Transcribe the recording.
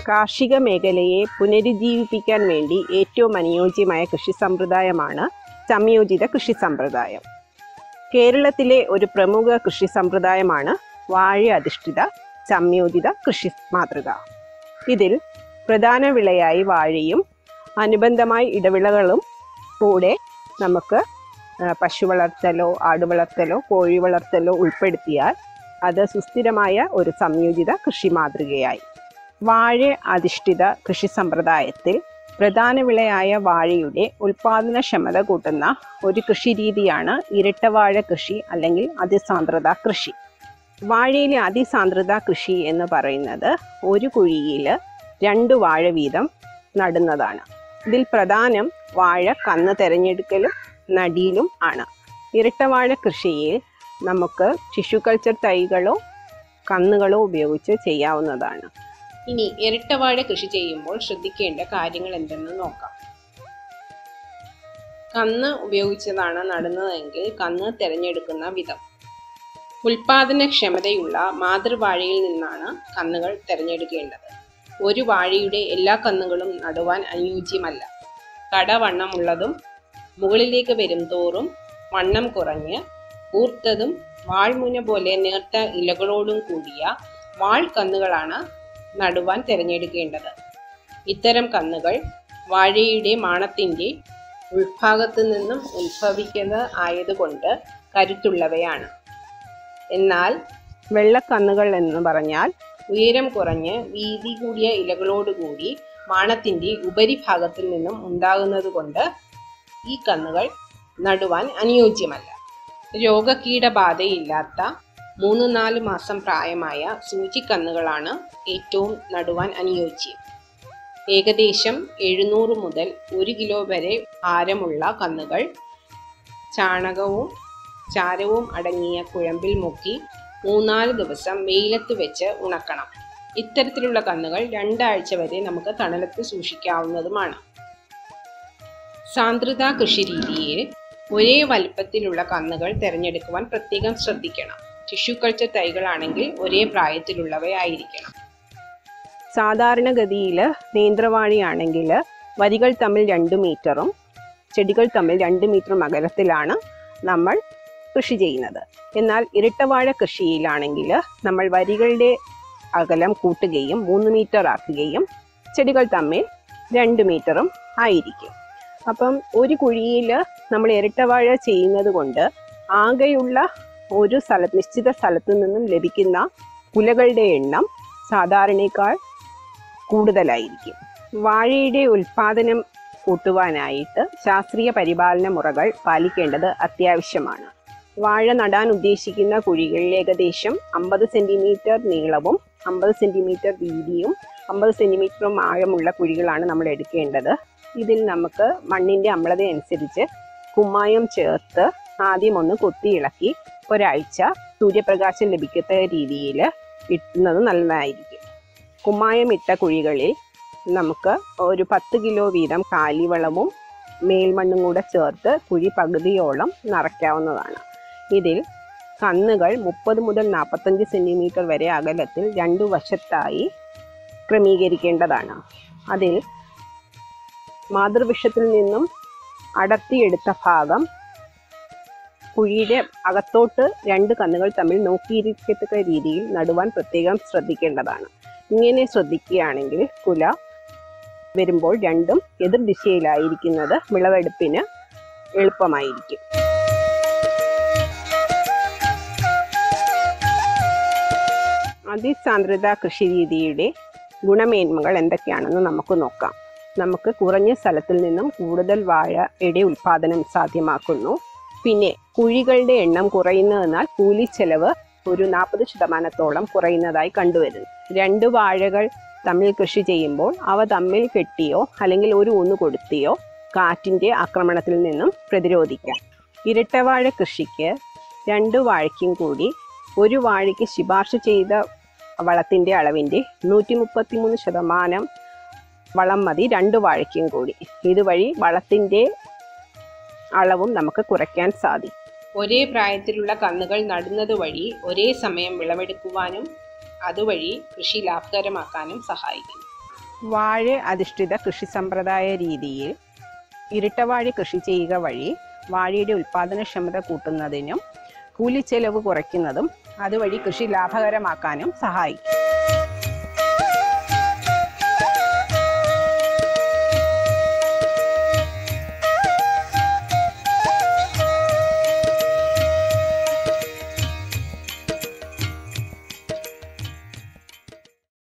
കാർഷിക മേഖലയെ പുനരുജ്ജീവിപ്പിക്കാൻ വേണ്ടി ഏറ്റവും അനുയോജ്യമായ കൃഷി സമ്പ്രദായമാണ് സംയോജിത കൃഷി സമ്പ്രദായം കേരളത്തിലെ ഒരു പ്രമുഖ കൃഷി സമ്പ്രദായമാണ് വാഴ അധിഷ്ഠിത സംയോജിത കൃഷി മാതൃക ഇതിൽ പ്രധാന വിളയായി വാഴയും അനുബന്ധമായി ഇടവിളകളും കൂടെ നമുക്ക് ആ, പശു വളർത്തലോ ആട് വളർത്തലോ കോഴി വളർത്തലോ ഉൾപ്പെടുത്തിയാൽ അത് സുസ്ഥിരമായ ഒരു സംയോജിത കൃഷി മാതൃകയായി വാഴ അധിഷ്ഠിത കൃഷി സമ്പ്രദായത്തിൽ പ്രധാന വിളയായ വാഴയുടെ ഉൽപാദനക്ഷമത കൂട്ടുന്ന ഒരു കൃഷി രീതിയാണ് ഇരട്ടവാഴ കൃഷി അല്ലെങ്കിൽ അതിസാന്ദ്രത കൃഷി വാഴയിലെ അതിസാന്ദ്രത കൃഷി എന്ന് പറയുന്നത് ഒരു കുഴിയിൽ രണ്ട് വാഴ വീതം നടുന്നതാണ് ഇതിൽ പ്രധാനം വാഴ കന്ന് തിരഞ്ഞെടുക്കലും നടിയിലും ആണ് ഇരട്ടവാഴ കൃഷിയിൽ നമുക്ക് ടിഷ്യൂ കൾച്ചർ തൈകളോ കന്നുകളോ ഉപയോഗിച്ച് ചെയ്യാവുന്നതാണ് ഇനി ഇരട്ടവാഴ കൃഷി ചെയ്യുമ്പോൾ ശ്രദ്ധിക്കേണ്ട കാര്യങ്ങൾ എന്തെന്ന് നോക്കാം കന്ന് ഉപയോഗിച്ചതാണ് നടുന്നതെങ്കിൽ കന്ന് തിരഞ്ഞെടുക്കുന്ന വിധം ഉൽപാദനക്ഷമതയുള്ള മാതൃവാഴയിൽ നിന്നാണ് കന്നുകൾ തിരഞ്ഞെടുക്കേണ്ടത് ഒരു വാഴയുടെ എല്ലാ കന്നുകളും നടുവാൻ അനുയോജ്യമല്ല കടവണ്ണമുള്ളതും മുകളിലേക്ക് വരും തോറും വണ്ണം കുറഞ്ഞ് ഊർത്തതും വാൾമുന പോലെ നേർത്ത ഇലകളോടും കൂടിയ വാൾ കന്നുകളാണ് നടുവാൻ തിരഞ്ഞെടുക്കേണ്ടത് ഇത്തരം കന്നുകൾ വാഴയുടെ മാണത്തിന്റെ ഉൾഭാഗത്തു നിന്നും ഉത്ഭവിക്കുന്നത് ആയതുകൊണ്ട് കരുത്തുള്ളവയാണ് എന്നാൽ വെള്ളക്കന്നുകൾ എന്ന് പറഞ്ഞാൽ ഉയരം കുറഞ്ഞ് വീതി കൂടിയ ഇലകളോടുകൂടി മാണത്തിന്റെ ഉപരിഭാഗത്തിൽ നിന്നും ഉണ്ടാകുന്നത് കൊണ്ട് ഈ കന്നുകൾ നടുവാൻ അനുയോജ്യമല്ല രോഗകീടബാധയില്ലാത്ത മൂന്ന് നാല് മാസം പ്രായമായ സൂചിക്കന്നുകളാണ് ഏറ്റവും നടുവാൻ അനുയോജ്യം ഏകദേശം എഴുന്നൂറ് മുതൽ ഒരു കിലോ വരെ ഭാരമുള്ള കന്നുകൾ ചാണകവും ചാരവും അടങ്ങിയ കുഴമ്പിൽ മുക്കി മൂന്നാല് ദിവസം വെയിലത്ത് വെച്ച് ഉണക്കണം ഇത്തരത്തിലുള്ള കന്നുകൾ രണ്ടാഴ്ച വരെ നമുക്ക് തണലത്ത് സൂക്ഷിക്കാവുന്നതുമാണ് സാന്ദ്രത കൃഷി രീതിയിൽ ഒരേ വലിപ്പത്തിലുള്ള കന്നുകൾ തിരഞ്ഞെടുക്കുവാൻ പ്രത്യേകം ശ്രദ്ധിക്കണം ടിഷ്യൂ കൾച്ചർ തൈകളാണെങ്കിൽ ഒരേ പ്രായത്തിലുള്ളവയായിരിക്കണം സാധാരണഗതിയിൽ നേന്ത്രവാഴിയാണെങ്കിൽ വരികൾ തമ്മിൽ രണ്ട് മീറ്ററും ചെടികൾ തമ്മിൽ രണ്ട് മീറ്ററും അകലത്തിലാണ് നമ്മൾ കൃഷി ചെയ്യുന്നത് എന്നാൽ ഇരട്ടവാഴ കൃഷിയിലാണെങ്കിൽ നമ്മൾ വരികളുടെ അകലം കൂട്ടുകയും മൂന്ന് മീറ്റർ ആക്കുകയും ചെടികൾ തമ്മിൽ രണ്ട് മീറ്ററും ആയിരിക്കും അപ്പം ഒരു കുഴിയിൽ നമ്മൾ ഇരട്ടവാഴ ചെയ്യുന്നത് കൊണ്ട് ആകെയുള്ള ഒരു സ്ഥല നിശ്ചിത സ്ഥലത്തു നിന്നും ലഭിക്കുന്ന കുലകളുടെ എണ്ണം സാധാരണയേക്കാൾ കൂടുതലായിരിക്കും വാഴയുടെ ഉൽപാദനം കൂട്ടുവാനായിട്ട് ശാസ്ത്രീയ പരിപാലന മുറകൾ പാലിക്കേണ്ടത് അത്യാവശ്യമാണ് വാഴ നടാൻ ഉദ്ദേശിക്കുന്ന കുഴികളിൽ ഏകദേശം അമ്പത് സെന്റിമീറ്റർ നീളവും അമ്പത് സെന്റിമീറ്റർ വീതിയും അമ്പത് സെന്റിമീറ്ററും ആഴമുള്ള കുഴികളാണ് നമ്മൾ എടുക്കേണ്ടത് ഇതിൽ നമുക്ക് മണ്ണിന്റെ അമ്ലത അനുസരിച്ച് കുമ്മായം ചേർത്ത് ആദ്യം ഒന്ന് കൊത്തി ഇളക്കി ഒരാഴ്ച സൂര്യപ്രകാശം ലഭിക്കത്ത രീതിയിൽ ഇട്ടുന്നത് നല്ലതായിരിക്കും കുമ്മായം ഇട്ട കുഴികളിൽ നമുക്ക് ഒരു പത്ത് കിലോ വീതം കാലിവളവും മേൽമണ്ണും കൂടെ ചേർത്ത് കുഴി പകുതിയോളം നിറയ്ക്കാവുന്നതാണ് ഇതിൽ കന്നുകൾ മുപ്പത് മുതൽ നാൽപ്പത്തഞ്ച് സെൻറ്റിമീറ്റർ വരെ അകലത്തിൽ രണ്ടു വശത്തായി ക്രമീകരിക്കേണ്ടതാണ് അതിൽ മാതൃവൃക്ഷത്തിൽ നിന്നും അടർത്തിയെടുത്ത ഭാഗം കുഴിയുടെ അകത്തോട്ട് രണ്ട് കന്നുകൾ തമ്മിൽ നോക്കിയിരിക്കത്തക്ക രീതിയിൽ നടുവാൻ പ്രത്യേകം ശ്രദ്ധിക്കേണ്ടതാണ് ഇങ്ങനെ ശ്രദ്ധിക്കുകയാണെങ്കിൽ കുല വരുമ്പോൾ രണ്ടും എതിർ ദിശയിലായിരിക്കുന്നത് വിളവെടുപ്പിന് എളുപ്പമായിരിക്കും അതിസാന്ദ്രത കൃഷി രീതിയുടെ ഗുണമേന്മകൾ എന്തൊക്കെയാണെന്ന് നമുക്ക് നോക്കാം നമുക്ക് കുറഞ്ഞ സ്ഥലത്തിൽ നിന്നും കൂടുതൽ വാഴയുടെ ഉൽപാദനം സാധ്യമാക്കുന്നു പിന്നെ കുഴികളുടെ എണ്ണം കുറയുന്നതിനാൽ കൂലിച്ചെലവ് ഒരു നാൽപ്പത് ശതമാനത്തോളം കുറയുന്നതായി കണ്ടുവരുന്നു രണ്ട് വാഴകൾ തമ്മിൽ കൃഷി ചെയ്യുമ്പോൾ അവ തമ്മിൽ കെട്ടിയോ അല്ലെങ്കിൽ ഒരു ഊന്ന് കൊടുത്തിയോ കാറ്റിന്റെ ആക്രമണത്തിൽ നിന്നും പ്രതിരോധിക്കാം ഇരട്ടവാഴ കൃഷിക്ക് രണ്ട് വാഴയ്ക്കും കൂടി ഒരു വാഴയ്ക്ക് ശുപാർശ ചെയ്ത വളത്തിന്റെ അളവിന്റെ നൂറ്റി മുപ്പത്തിമൂന്ന് ശതമാനം വളം മതി രണ്ട് വാഴയ്ക്കും കൂടി ഇതുവഴി വളത്തിന്റെ അളവും നമുക്ക് കുറയ്ക്കാൻ സാധിക്കും ഒരേ പ്രായത്തിലുള്ള കന്നുകൾ നടുന്നത് വഴി ഒരേ സമയം വിളവെടുക്കുവാനും അതുവഴി കൃഷി ലാഭകരമാക്കാനും സഹായിക്കുന്നു വാഴ അധിഷ്ഠിത കൃഷി സമ്പ്രദായ രീതിയിൽ ഇരട്ടവാഴ കൃഷി ചെയ്യുക വഴി വാഴയുടെ ഉൽപാദനക്ഷമത കൂട്ടുന്നതിനും കൂലിച്ചെലവ് കുറയ്ക്കുന്നതും അതുവഴി കൃഷി ലാഭകരമാക്കാനും സഹായിക്കും